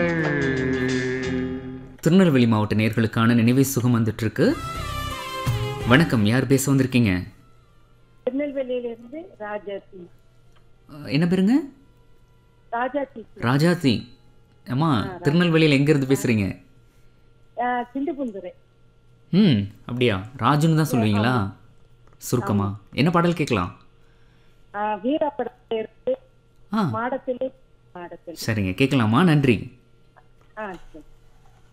திருநெல்வேலி மாவட்ட நேர்களுக்கான நினைவை சுகம் வந்துட்டு இருக்கு வணக்கம் யார் பேச வந்திருக்கீங்க திருநெல்வேலியிலிருந்து ராஜாத்தி அஹ், என்ன பேருங்க ராஜாத்தி ராஜாத்தி அம்மா திருநெல்வேலியில் எங்கேருந்து பேசுகிறீங்க சிண்டுபுந்துரை ம் அப்படியா ராஜுன்னு தான் சொல்லுவீங்களா சுருக்கமா என்ன பாடல் கேட்கலாம் வீரப்படத்திலிருந்து ஆ மாடத்திலே மாடத்தில் சரிங்க கேட்கலாமா நன்றி ஆ சரி